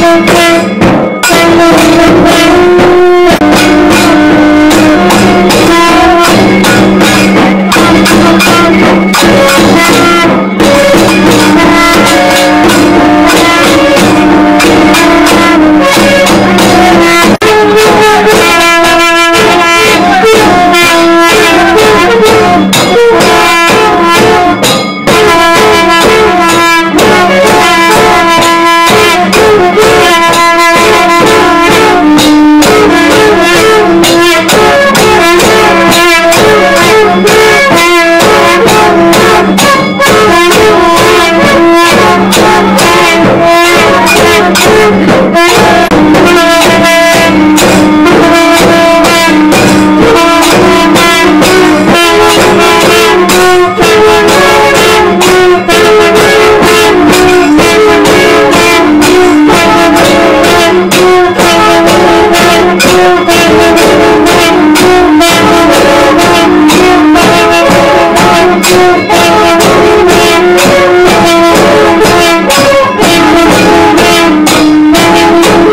Thank you.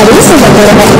கதையை சொல்ல போறேன்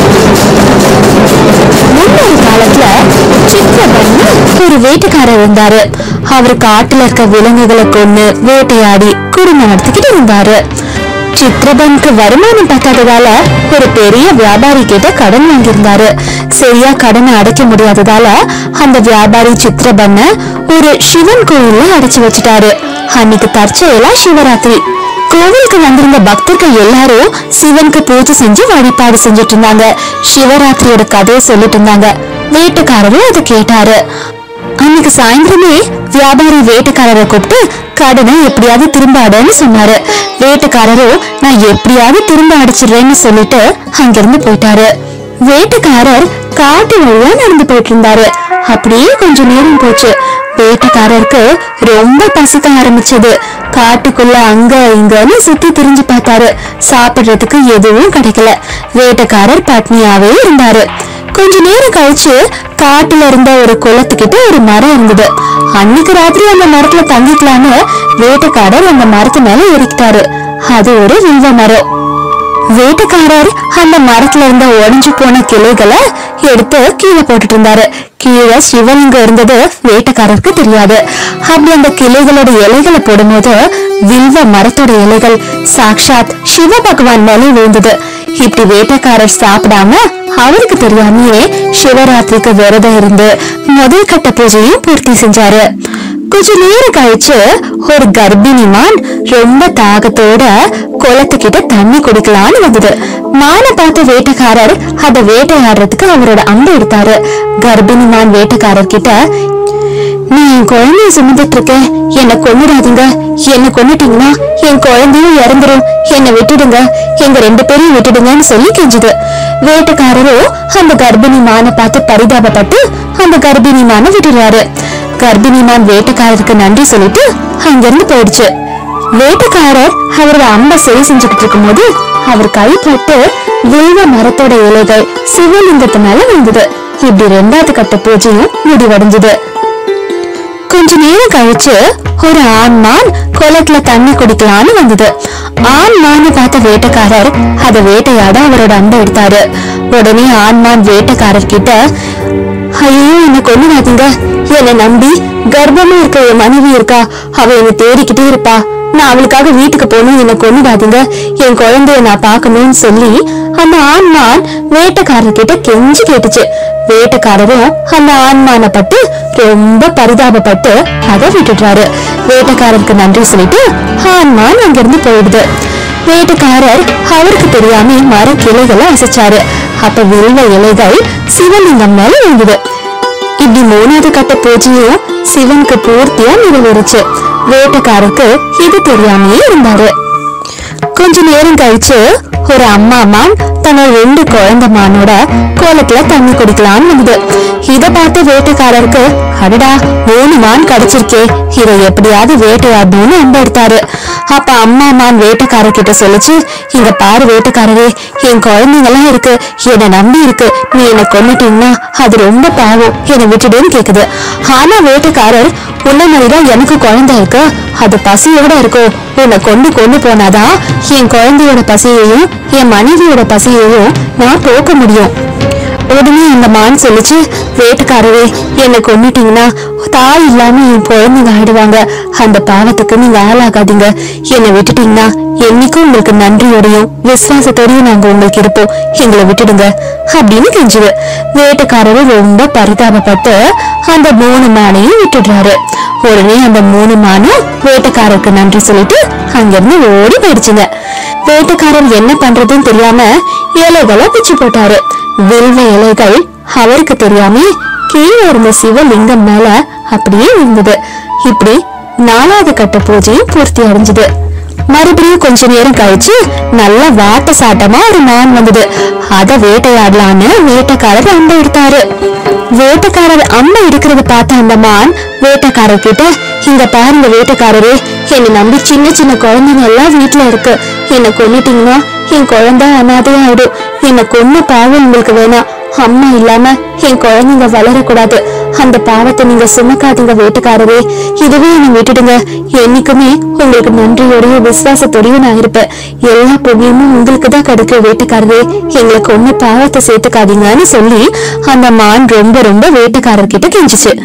முன்னொரு காலத்துல சித்திரபன்னு ஒரு வேட்டைக்காரர் இருந்தாரு அவர் காட்டுல இருக்க விலங்குகளை கொன்னு வேட்டையாடி குடும்பம் நடத்திக்கிட்டு இருந்தாரு சித்திரபனுக்கு வருமானம் பத்தாததால ஒரு பெரிய வியாபாரி கிட்ட கடன் வாங்கியிருந்தாரு சரியா கடனை அடைக்க முடியாததால அந்த வியாபாரி சித்திரபண்ண ஒரு சிவன் கோயில்ல அடைச்சு வச்சுட்டாரு அன்னைக்கு தற்செயலா சிவராத்திரி கோவிலுக்கு வந்திருந்த பக்தர்கள் எல்லாரும் சிவனுக்கு பூஜை செஞ்சு வழிபாடு செஞ்சுட்டு இருந்தாங்க சிவராத்திரியோட கதையை சொல்லிட்டு இருந்தாங்க வேட்டுக்காரரும் அதை கேட்டாரு அன்னைக்கு சாயந்தரமே வியாபாரி வேட்டுக்காரரை கூப்பிட்டு கடனை எப்படியாவது திரும்ப அடன்னு சொன்னாரு வேட்டுக்காரரும் நான் எப்படியாவது திரும்ப அடிச்சிடுறேன்னு சொல்லிட்டு அங்கிருந்து போயிட்டாரு வேட்டுக்காரர் காட்டு வழியா நடந்து போயிட்டு இருந்தாரு அப்படியே கொஞ்ச நேரம் போச்சு வேட்டைக்காரருக்கு ரொம்ப பசிக்க ஆரம்பிச்சது காட்டுக்குள்ள அங்க இங்கன்னு சுத்தி திரிஞ்சு பார்த்தாரு சாப்பிடுறதுக்கு எதுவும் கிடைக்கல வேட்டைக்காரர் பட்னியாவே இருந்தாரு கொஞ்ச நேரம் கழிச்சு காட்டுல இருந்த ஒரு குளத்துக்கிட்ட ஒரு மரம் இருந்தது அன்னைக்கு ராத்திரி அந்த மரத்துல தங்கிக்கலான்னு வேட்டைக்காரர் அந்த மரத்து மேல ஏறிக்கிட்டாரு அது ஒரு வில்வ மரம் வேட்டைக்காரர் அந்த மரத்துல இருந்த உடைஞ்சு போன கிளைகளை எடுத்து கீழே போட்டுட்டு இருந்தாரு கீழே சிவலிங்கம் இருந்தது வேட்டைக்காரருக்கு தெரியாது அப்படி அந்த கிளைகளோட இலைகளை போடும்போது வில்வ மரத்தோட இலைகள் சாக்ஷாத் சிவ பகவான் மேலே விழுந்தது இப்படி வேட்டைக்காரர் சாப்பிடாம அவருக்கு தெரியாமயே சிவராத்திரிக்கு விரதம் இருந்து முதல் கட்ட பூஜையும் பூர்த்தி செஞ்சாரு கொஞ்ச நேரம் கழிச்சு ஒரு கர்ப்பிணி மான் ரொம்ப தாகத்தோட குளத்துக்கிட்ட தண்ணி குடிக்கலான்னு வந்தது மானை பார்த்த வேட்டைக்காரர் அதை வேட்டையாடுறதுக்கு அவரோட அம்பு எடுத்தாரு கர்ப்பிணி மான் வேட்டைக்காரர் கிட்ட நீ என் குழந்தைய சுமந்துட்டு இருக்க என்னை கொன்னுடாதீங்க என்னை கொன்னுட்டீங்கன்னா என் குழந்தையும் இறந்துரும் என்னை விட்டுடுங்க எங்க ரெண்டு பேரையும் விட்டுடுங்கன்னு சொல்லி கெஞ்சுது வேட்டைக்காரரும் அந்த கர்ப்பிணி மானை பார்த்து பரிதாபப்பட்டு அந்த கர்ப்பிணி மானை விட்டுறாரு கர்ப்பிணி மான் வேட்டைக்காரருக்கு நன்றி சொல்லிட்டு அங்கிருந்து போயிடுச்சு வேட்டைக்காரர் அவரோட அம்பை சரி செஞ்சுக்கிட்டு இருக்கும்போது அவர் கைப்பட்டு வில்வ மரத்தோட இலைகள் சிவலிங்கத்து மேல விழுந்தது இப்படி ரெண்டாவது கட்ட பூஜையும் முடிவடைஞ்சது கொஞ்ச நேரம் கழிச்சு ஒரு ஆண் மான் குளத்துல தண்ணி குடிக்கலான்னு வந்தது ஆண் மானை பார்த்த வேட்டைக்காரர் அதை வேட்டையாட அவரோட அன்பை எடுத்தாரு உடனே ஆண் மான் வேட்டைக்காரர் கிட்ட ஐயோ என்ன கொண்டுடாதீங்க என்னை நம்பி கர்ப்பமா இருக்க என் மனைவி இருக்கா அவ என்னை தேடிக்கிட்டே இருப்பா நான் அவளுக்காக வீட்டுக்கு போகணும் என்னை கொண்டுடாதீங்க என் குழந்தைய நான் பார்க்கணும்னு சொல்லி அந்த ஆண்மான் வேட்டைக்காரர் கிட்ட கெஞ்சி கேட்டுச்சு வேட்டைக்காரரும் அந்த ஆண்மானை பட்டு ரொம்ப பரிதாபப்பட்டு அதை விட்டுடுறாரு வேட்டைக்காரருக்கு நன்றி சொல்லிட்டு ஆண்மான் அங்கிருந்து போயிடுது வேட்டைக்காரர் அவருக்கு தெரியாம மர கிளைகளை அசைச்சாரு அப்ப வில்வ இலைகள் சிவலிங்கம் மேல விழுந்தது இப்படி மூணாவது கட்ட பூஜையும் சிவனுக்கு பூர்த்தியா நிறைவேறுச்சு வேட்டைக்காரருக்கு இது தெரியாமயே இருந்தாரு கொஞ்ச நேரம் கழிச்சு ஒரு அம்மா மான் தன்னோட ரெண்டு குழந்தை மானோட கோலத்துல தண்ணி குடிக்கலாம்னு வந்தது இத பார்த்த வேட்டைக்காரருக்கு அடடா மூணு மான் கிடைச்சிருக்கே இதை எப்படியாவது வேட்டையாடணும்னு அம்பு எடுத்தாரு அப்ப அம்மா மான் வேட்டைக்காரர்கிட்ட சொல்லுச்சு இங்க பாரு வேட்டைக்காரரே என் குழந்தைங்கெல்லாம் இருக்கு என்னை நம்பி இருக்கு நீ என்னை கொன்னுட்டீங்கன்னா அது ரொம்ப பாவம் என்னை விட்டுடுன்னு கேக்குது ஆனா வேட்டைக்காரர் உன்ன மாதிரிதான் எனக்கு குழந்தை இருக்கு அது பசியோட இருக்கும் உன்னை கொண்டு கொண்டு போனாதான் என் குழந்தையோட பசியையும் என் மனைவியோட பசியையும் நான் போக்க முடியும் உடனே அந்த மான் சொல்லுச்சு வேட்டுக்காரரே என்னை கொன்னுட்டீங்கன்னா தாய் இல்லாம என் குழந்தைங்க ஆயிடுவாங்க அந்த பாவத்துக்கு நீங்க ஆளாகாதீங்க என்னை விட்டுட்டீங்கன்னா என்னைக்கும் உங்களுக்கு நன்றியோடையும் விசுவாசத்தோடையும் நாங்க உங்களுக்கு இருப்போம் எங்களை விட்டுடுங்க அப்படின்னு கெஞ்சுது வேட்டைக்காரரும் ரொம்ப பரிதாபப்பட்டு அந்த மூணு மானையும் விட்டுடுறாரு உடனே அந்த மூணு மானும் வேட்டைக்காரருக்கு நன்றி சொல்லிட்டு அங்கிருந்து ஓடி போயிடுச்சுங்க வேட்டைக்காரர் என்ன பண்றதுன்னு தெரியாம இலைகளை பிச்சு போட்டாரு வில்வ இலைகள் அவருக்கு தெரியாம கீழே இருந்த சிவலிங்கம் மேல அப்படியே விழுந்தது இப்படி நாலாவது கட்ட பூஜையும் பூர்த்தி அடைஞ்சது மறுபடியும் கொஞ்ச நேரம் கழிச்சு நல்ல வாட்ட சாட்டமா ஒரு மான் வந்தது அத வேட்டையாடலான்னு வேட்டைக்காரர் அம்பை எடுத்தாரு வேட்டைக்காரர் அம்மா இருக்கிறத பார்த்த அந்த மான் வேட்டைக்காரர் கிட்ட இங்க பாருங்க வேட்டைக்காரரே என்னை நம்பி சின்ன சின்ன குழந்தைங்க எல்லாம் வீட்டுல இருக்கு என்னை கொன்னுட்டீங்கன்னா என் குழந்தை அனாதையாயிடும் என்னை கொன்ன பாவம் உங்களுக்கு வேணாம் அம்மா இல்லாம என் குழந்தைங்க வளரக்கூடாது அந்த பாவத்தை நீங்க சுமக்காதீங்க வேட்டுக்காரரே இதுவே என்னை விட்டுடுங்க என்னைக்குமே உங்களுக்கு நன்றியோடையும் விசுவாசத்தோடையும் நான் இருப்பேன் எல்லா புண்ணியமும் உங்களுக்கு தான் கிடைக்கும் வேட்டுக்காரரே எங்களுக்கு ஒண்ணு பாவத்தை சேர்த்துக்காதீங்கன்னு சொல்லி அந்த மான் ரொம்ப ரொம்ப வேட்டுக்காரர்கிட்ட கெஞ்சிச்சு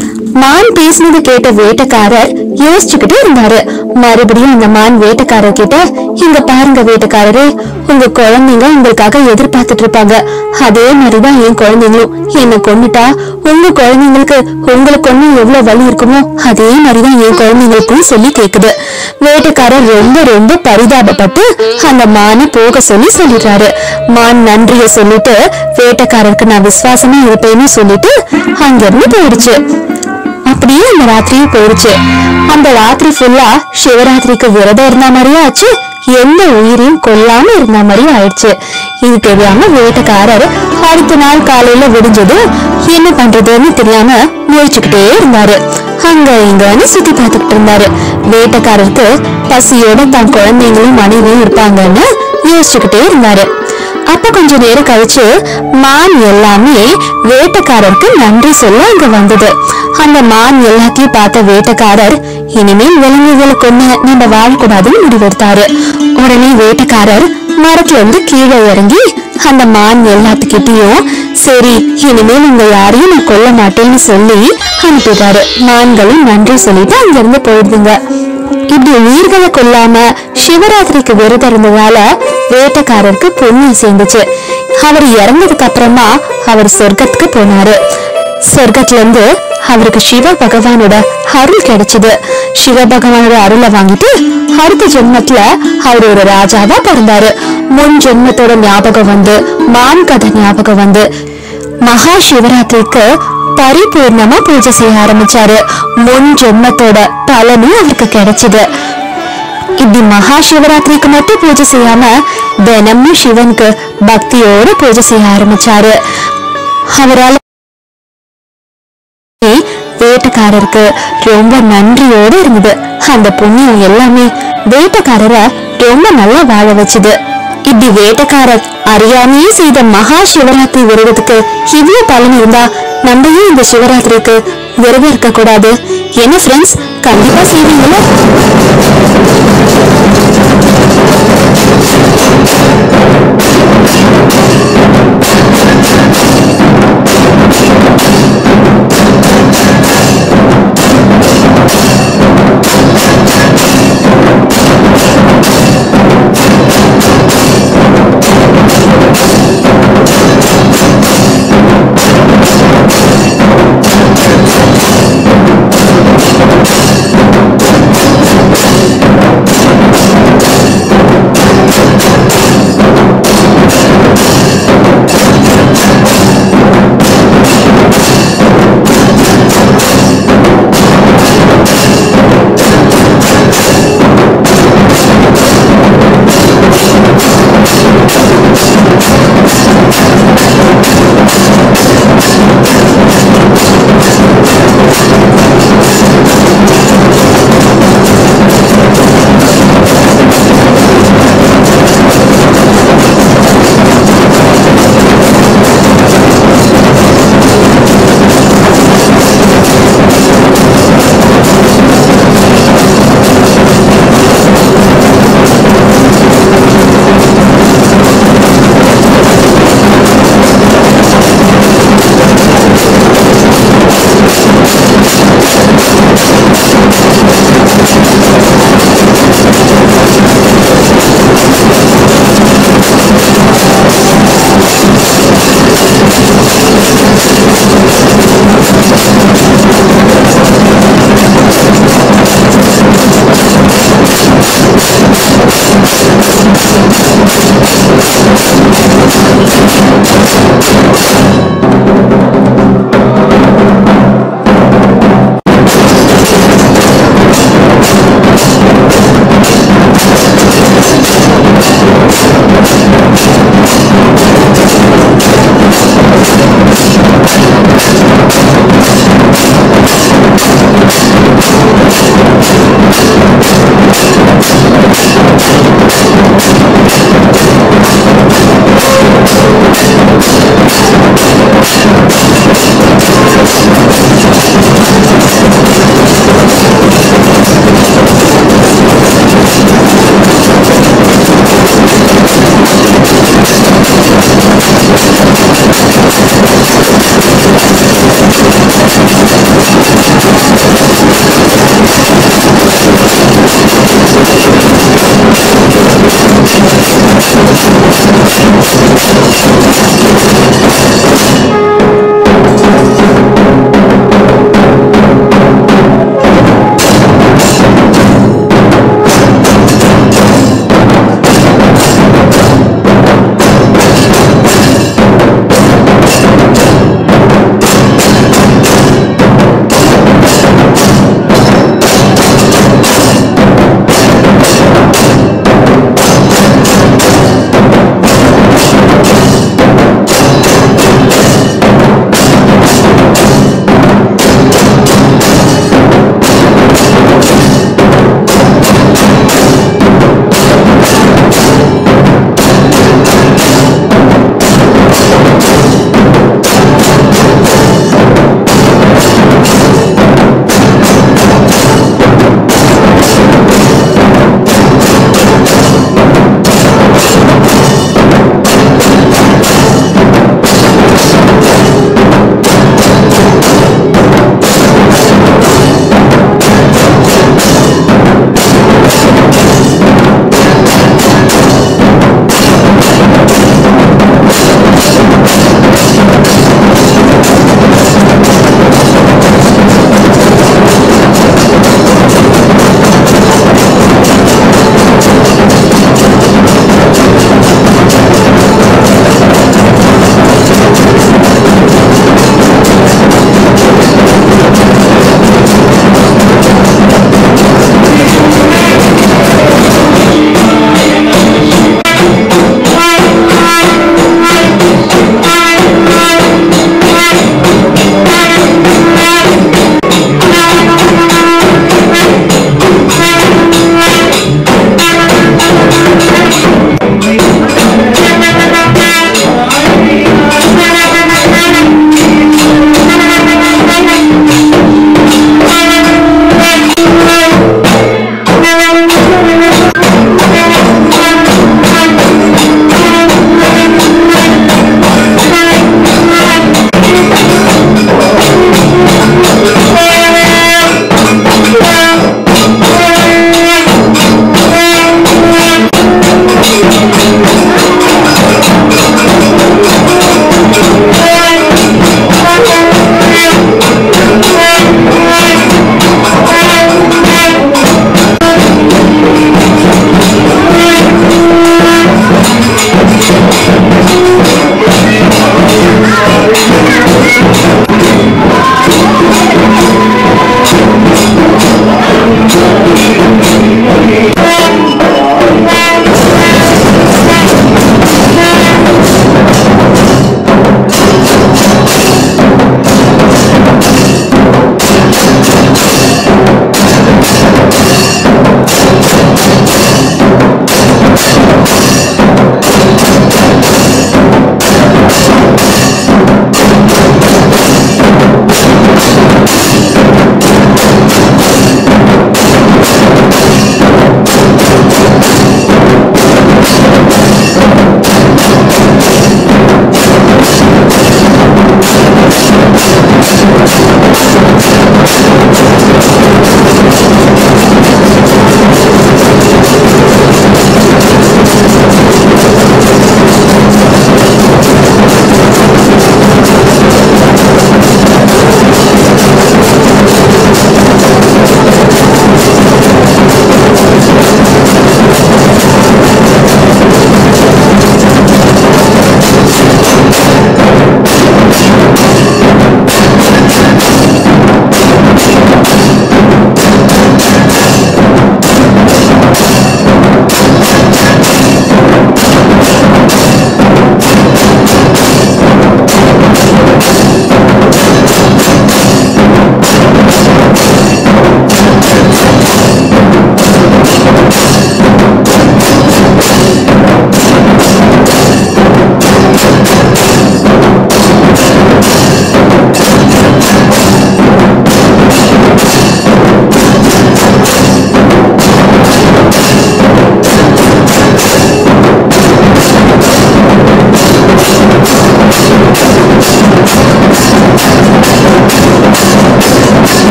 மான் பேசினது கேட்ட வேட்டைக்காரர் யோசிச்சுக்கிட்டே இருந்தாரு மறுபடியும் அந்த மான் வேட்டைக்காரர் கிட்ட இங்க பாருங்க வேட்டைக்காரரே உங்க குழந்தைங்க உங்களுக்காக எதிர்பார்த்துட்டு இருப்பாங்க அதே மாதிரிதான் என் குழந்தைங்களும் என்ன கொன்னுட்டா உங்க குழந்தைங்களுக்கு உங்களுக்கு கொண்டு எவ்வளவு வலி இருக்குமோ அதே மாதிரிதான் என் குழந்தைங்களுக்கும் சொல்லி கேக்குது வேட்டைக்காரர் ரொம்ப ரொம்ப பரிதாபப்பட்டு அந்த மானை போக சொல்லி சொல்லிடுறாரு மான் நன்றிய சொல்லிட்டு வேட்டைக்காரருக்கு நான் விசுவாசமா இருப்பேன்னு சொல்லிட்டு அங்கிருந்து போயிடுச்சு அப்படியே அந்த ராத்திரியும் போயிடுச்சு அந்த ராத்திரி ஃபுல்லா சிவராத்திரிக்கு விரதம் இருந்த மாதிரியே ஆச்சு எந்த உயிரையும் கொல்லாம இருந்த மாதிரியும் ஆயிடுச்சு இது தெரியாம வேட்டைக்காரர் அடுத்த நாள் காலையில விடிஞ்சது என்ன பண்றதுன்னு தெரியாம முழிச்சுக்கிட்டே இருந்தாரு அங்க இங்கன்னு சுத்தி பார்த்துக்கிட்டு இருந்தாரு வேட்டைக்காரருக்கு பசியோட தான் குழந்தைங்களும் மனைவியும் இருப்பாங்கன்னு யோசிச்சுக்கிட்டே இருந்தாரு அப்ப கொஞ்ச நேரம் கழிச்சு மான் எல்லாமே வேட்டைக்காரருக்கு நன்றி சொல்ல அங்க வந்தது அந்த மான் எல்லாத்தையும் பார்த்த வேட்டைக்காரர் இனிமேல் விலங்குகளை கொண்டு நம்ம வாழக்கூடாதுன்னு முடிவெடுத்தாரு உடனே வேட்டைக்காரர் மரத்துல இருந்து கீழே இறங்கி அந்த மான் எல்லாத்துக்கிட்டையும் சரி இனிமேல் உங்க யாரையும் நான் கொல்ல மாட்டேன்னு சொல்லி அனுப்பிட்டாரு மான்களும் நன்றி சொல்லிட்டு அங்கிருந்து போயிடுதுங்க இப்படி உயிர்களை கொல்லாம சிவராத்திரிக்கு விரதம் இருந்ததால வேட்டைக்காரருக்கு புண்ணியம் சேர்ந்துச்சு அவர் இறந்ததுக்கு அப்புறமா அவர் சொர்க்கத்துக்கு போனாரு சொர்க்கத்துல இருந்து அவருக்கு சிவ பகவானோட அருள் கிடைச்சது சிவ பகவானோட அருளை வாங்கிட்டு அடுத்த ஜென்மத்துல அவர் ஒரு ராஜாவா பிறந்தாரு முன் ஜென்மத்தோட ஞாபகம் வந்து மான் கதை ஞாபகம் வந்து மகா சிவராத்திரிக்கு பரிபூர்ணமா பூஜை செய்ய ஆரம்பிச்சாரு முன் ஜென்மத்தோட பலனும் அவருக்கு கிடைச்சது இப்படி மகா சிவராத்திரிக்கு மட்டும் பூஜை செய்யாம தினமும் சிவனுக்கு பக்தியோட பூஜை செய்ய ஆரம்பிச்சாரு அவரால் வேட்டைக்காரருக்கு ரொம்ப நன்றியோட இருந்தது அந்த புண்ணியம் எல்லாமே வேட்டைக்காரரை ரொம்ப நல்லா வாழ வச்சுது இப்படி வேட்டைக்காரர் அறியாமையே செய்த மகா சிவராத்திரி விரதத்துக்கு இவ்வளவு பலன் இருந்தா நம்ம ஏன் இந்த சிவராத்திரிக்கு விரதம் இருக்க கூடாது என்ன ஃப்ரெண்ட்ஸ் கண்டிப்பா செய்வீங்களா